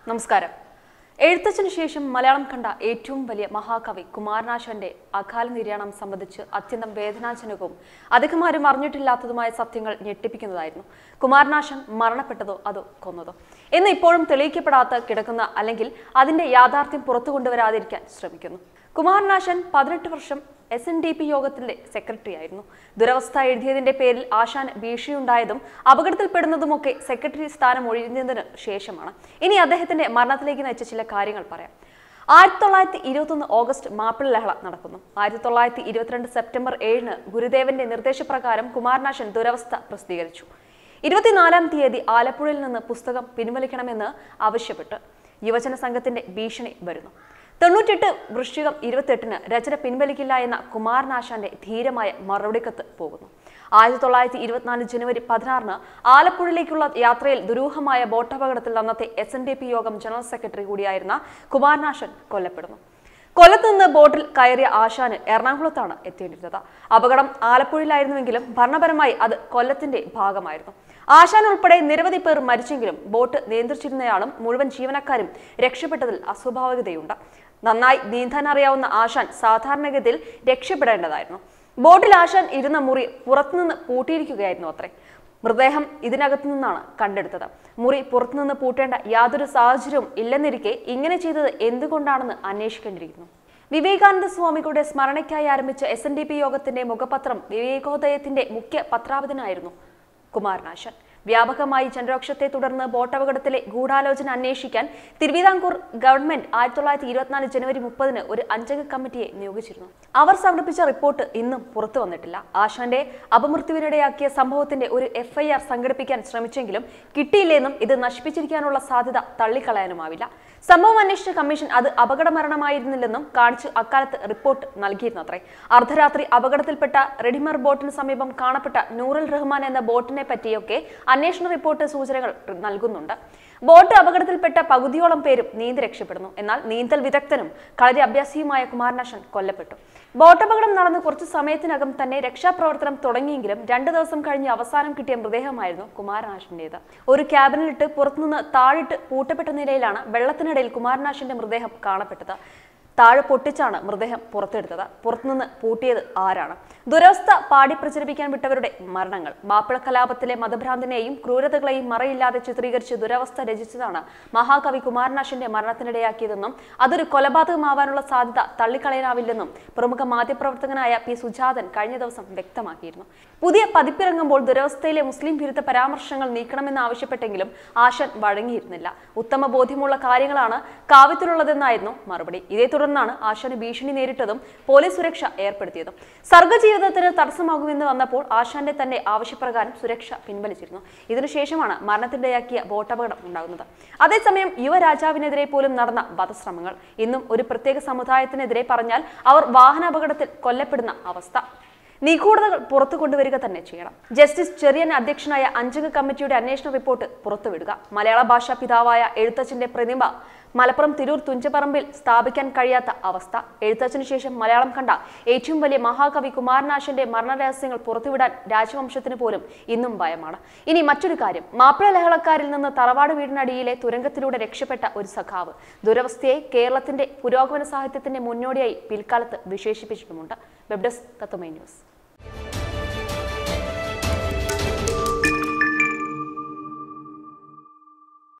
നമസ്കാരം എഴുത്തച്ഛന് ശേഷം മലയാളം കണ്ട ഏറ്റവും വലിയ മഹാകവി കുമാരനാശാന്റെ അകാല നിര്യാണം സംബന്ധിച്ച് അത്യന്തം വേദനാജനകവും അധികമാരും അറിഞ്ഞിട്ടില്ലാത്തതുമായ സത്യങ്ങൾ ഞെട്ടിപ്പിക്കുന്നതായിരുന്നു കുമാരനാശൻ മരണപ്പെട്ടതോ അതോ കൊന്നതോ എന്ന് ഇപ്പോഴും തെളിയിക്കപ്പെടാത്ത കിടക്കുന്ന അല്ലെങ്കിൽ അതിന്റെ യാഥാർത്ഥ്യം പുറത്തു കൊണ്ടുവരാതിരിക്കാൻ ശ്രമിക്കുന്നു കുമാരനാശൻ പതിനെട്ട് വർഷം എസ് എൻ ഡി പി യോഗത്തിന്റെ സെക്രട്ടറി ആയിരുന്നു ദുരവസ്ഥ എഴുതിയതിന്റെ പേരിൽ ആശാൻ ഭീഷണിയുണ്ടായതും അപകടത്തിൽപ്പെടുന്നതുമൊക്കെ സെക്രട്ടറി സ്ഥാനം ഒഴിഞ്ഞതിന് ശേഷമാണ് ഇനി അദ്ദേഹത്തിന്റെ മരണത്തിലേക്ക് നയിച്ച ചില കാര്യങ്ങൾ പറയാം ആയിരത്തി തൊള്ളായിരത്തി ഇരുപത്തൊന്ന് ഓഗസ്റ്റ് മാപ്പിള ലഹള നടക്കുന്നു ആയിരത്തി തൊള്ളായിരത്തി ഇരുപത്തിരണ്ട് സെപ്റ്റംബർ ഏഴിന് ഗുരുദേവന്റെ നിർദ്ദേശപ്രകാരം കുമാരനാശൻ ദുരവസ്ഥ പ്രസിദ്ധീകരിച്ചു ഇരുപത്തിനാലാം തീയതി ആലപ്പുഴയിൽ നിന്ന് പുസ്തകം പിൻവലിക്കണമെന്ന് ആവശ്യപ്പെട്ട് യുവജന സംഘത്തിന്റെ ഭീഷണി വരുന്നു തൊണ്ണൂറ്റെട്ട് വൃശ്ചികം ഇരുപത്തെട്ടിന് രചന പിൻവലിക്കില്ല എന്ന കുമാരനാശാന്റെ ധീരമായ മറുപടി കത്ത് പോകുന്നു ആയിരത്തി തൊള്ളായിരത്തി ഇരുപത്തിനാല് ജനുവരി പതിനാറിന് ആലപ്പുഴയിലേക്കുള്ള യാത്രയിൽ ദുരൂഹമായ ബോട്ടപകടത്തിൽ അന്നത്തെ S N D P Yogam general secretary കൂടിയായിരുന്ന കുമാരനാശൻ കൊല്ലപ്പെടുന്നു കൊല്ലത്ത് നിന്ന് ബോട്ടിൽ കയറിയ ആശാന് എറണാകുളത്താണ് എത്തേണ്ടിരുന്നത് അപകടം ആലപ്പുഴയിലായിരുന്നുവെങ്കിലും ഭരണപരമായി അത് കൊല്ലത്തിന്റെ ഭാഗമായിരുന്നു ആശാൻ ഉൾപ്പെടെ നിരവധി പേർ മരിച്ചെങ്കിലും ബോട്ട് നിയന്ത്രിച്ചിരുന്നയാളും മുഴുവൻ ജീവനക്കാരും രക്ഷപ്പെട്ടതിൽ അസ്വാഭാവികതയുണ്ട് നന്നായി നീന്താൻ അറിയാവുന്ന ആശാൻ സാധാരണഗതിയിൽ രക്ഷപ്പെടേണ്ടതായിരുന്നു ബോട്ടിൽ ആശാൻ ഇരുന്ന മുറി പുറത്തുനിന്ന് പൂട്ടിയിരിക്കുകയായിരുന്നു അത്രേ മൃതദേഹം ഇതിനകത്തു നിന്നാണ് കണ്ടെടുത്തത് മുറി പുറത്തുനിന്ന് പൂട്ടേണ്ട യാതൊരു സാഹചര്യവും ഇല്ലെന്നിരിക്കെ ഇങ്ങനെ ചെയ്തത് എന്തുകൊണ്ടാണെന്ന് അന്വേഷിക്കേണ്ടിയിരിക്കുന്നു വിവേകാനന്ദ സ്വാമികളുടെ സ്മരണയ്ക്കായി ആരംഭിച്ച എസ് എൻ ഡി പി യോഗത്തിന്റെ മുഖപത്രം വിവേകോദയത്തിന്റെ മുഖ്യ പത്രാവധനായിരുന്നു കുമാരനാശൻ വ്യാപകമായി ജനരോക്ഷത്തെ തുടർന്ന് ബോട്ടപകടത്തിലെ ഗൂഢാലോചന അന്വേഷിക്കാൻ തിരുവിതാംകൂർ ഗവൺമെന്റ് ആയിരത്തി തൊള്ളായിരത്തി ഇരുപത്തിനാല് ജനുവരി മുപ്പതിന് ഒരു അഞ്ചംഗ കമ്മിറ്റിയെ നിയോഗിച്ചിരുന്നു അവർ സമർപ്പിച്ച റിപ്പോർട്ട് ഇന്നും പുറത്തു വന്നിട്ടില്ല ആശാന്റെ അപമൃത്യുവിനിടയാക്കിയ സംഭവത്തിന്റെ ഒരു എഫ്ഐആർ സംഘടിപ്പിക്കാൻ ശ്രമിച്ചെങ്കിലും കിട്ടിയില്ലെന്നും ഇത് നശിപ്പിച്ചിരിക്കാനുള്ള സാധ്യത തള്ളിക്കളയാനുമാവില്ല സംഭവം അന്വേഷിച്ച കമ്മീഷൻ അത് അപകട മരണമായിരുന്നില്ലെന്നും കാണിച്ച് അക്കാലത്ത് റിപ്പോർട്ട് നൽകിയിരുന്നത്രേ അർദ്ധരാത്രി അപകടത്തിൽപ്പെട്ട റെഡിമർ ബോട്ടിന് സമീപം കാണപ്പെട്ട നൂറുൽ റഹ്മാൻ എന്ന ബോട്ടിനെ പറ്റിയൊക്കെ അന്വേഷണ റിപ്പോർട്ട് സൂചനകൾ നൽകുന്നുണ്ട് ബോട്ട് അപകടത്തിൽപ്പെട്ട പകുതിയോളം പേരും നീന്തി രക്ഷപ്പെടുന്നു എന്നാൽ നീന്തൽ വിദഗ്ധനും കളരി അഭ്യാസിയുമായ കുമാരനാശൻ കൊല്ലപ്പെട്ടു ബോട്ടപകടം നടന്ന് കുറച്ചു സമയത്തിനകം തന്നെ രക്ഷാപ്രവർത്തനം തുടങ്ങിയെങ്കിലും രണ്ടു ദിവസം കഴിഞ്ഞ് അവസാനം കിട്ടിയ മൃതദേഹമായിരുന്നു കുമാരനാശന്റേത് ഒരു ക്യാബിനിലിട്ട് പുറത്തുനിന്ന് താഴിട്ട് പൂട്ടപ്പെട്ട നിലയിലാണ് വെള്ളത്തിനിടയിൽ കുമാരനാശന്റെ മൃതദേഹം കാണപ്പെട്ടത് താഴെ പൊട്ടിച്ചാണ് മൃതദേഹം പുറത്തെടുത്തത് പുറത്തുനിന്ന് പൂട്ടിയത് ആരാണ് ദുരവസ്ഥ പാടി പ്രചരിപ്പിക്കാൻ വിട്ടവരുടെ മരണങ്ങൾ മാപ്പിള കലാപത്തിലെ മതഭ്രാന്തിനെയും ക്രൂരതകളെയും മറയില്ലാതെ ചിത്രീകരിച്ച് ദുരവസ്ഥ രചിച്ചതാണ് മഹാകവി കുമാരനാശന്റെ മരണത്തിനിടയാക്കിയതെന്നും അതൊരു കൊലപാതകമാവാനുള്ള സാധ്യത തള്ളിക്കളയാനാവില്ലെന്നും പ്രമുഖ മാധ്യമപ്രവർത്തകനായ പി സുജാതൻ കഴിഞ്ഞ ദിവസം വ്യക്തമാക്കിയിരുന്നു പുതിയ പതിപ്പിറങ്ങുമ്പോൾ ദുരവസ്ഥയിലെ മുസ്ലിം വിരുദ്ധ പരാമർശങ്ങൾ നീക്കണമെന്ന് ആവശ്യപ്പെട്ടെങ്കിലും ആശാൻ വഴങ്ങിയിരുന്നില്ല ഉത്തമ ബോധ്യമുള്ള കാര്യങ്ങളാണ് കാവ്യത്തിലുള്ളതെന്നായിരുന്നു മറുപടി ഇതേ തുടർന്നാണ് ആശാന് ഭീഷണി നേരിട്ടതും പോലീസ് സുരക്ഷ ഏർപ്പെടുത്തിയതും സർഗജീവിതത്തിന് തടസ്സമാകുമെന്ന് വന്നപ്പോൾ ആശാന്റെ തന്നെ ആവശ്യപ്രകാരം സുരക്ഷ പിൻവലിച്ചിരുന്നു ഇതിനുശേഷമാണ് മരണത്തിനിടയാക്കിയ ബോട്ടപകടം ഉണ്ടാകുന്നത് അതേസമയം യുവരാജാവിനെതിരെ പോലും നടന്ന വധശ്രമങ്ങൾ ഇന്നും ഒരു പ്രത്യേക സമുദായത്തിനെതിരെ പറഞ്ഞാൽ അവർ വാഹനാപകടത്തിൽ കൊല്ലപ്പെടുന്ന അവസ്ഥ നിഗൂഢതകൾ പുറത്തു കൊണ്ടുവരിക തന്നെ ചെയ്യണം ജസ്റ്റിസ് ചെറിയൻ അധ്യക്ഷനായ അഞ്ചംഗ കമ്മിറ്റിയുടെ അന്വേഷണ റിപ്പോർട്ട് പുറത്തുവിടുക മലയാള ഭാഷാ പിതാവായ എഴുത്തച്ഛന്റെ പ്രതിമ മലപ്പുറം തിരൂർ തുഞ്ചപ്പറമ്പിൽ സ്ഥാപിക്കാൻ കഴിയാത്ത അവസ്ഥ എഴുത്തച്ഛന് ശേഷം മലയാളം കണ്ട ഏറ്റവും വലിയ മഹാകവി കുമാരനാശന്റെ മരണരഹസ്യങ്ങൾ പുറത്തുവിടാൻ രാജവംശത്തിന് പോലും ഇന്നും ഭയമാണ് ഇനി മറ്റൊരു കാര്യം മാപ്പിള ലഹളക്കാരിൽ നിന്ന് തറവാട് വീടിനടിയിലെ തുരങ്കത്തിലൂടെ രക്ഷപ്പെട്ട ഒരു സഖാവ് ദുരവസ്ഥയെ കേരളത്തിന്റെ പുരോഗമന സാഹിത്യത്തിന്റെ മുന്നോടിയായി പിൽക്കാലത്ത് വിശേഷിപ്പിച്ചിട്ടുമുണ്ട് വെബ് ഡെസ്ക് തത്വമൈ ന്യൂസ്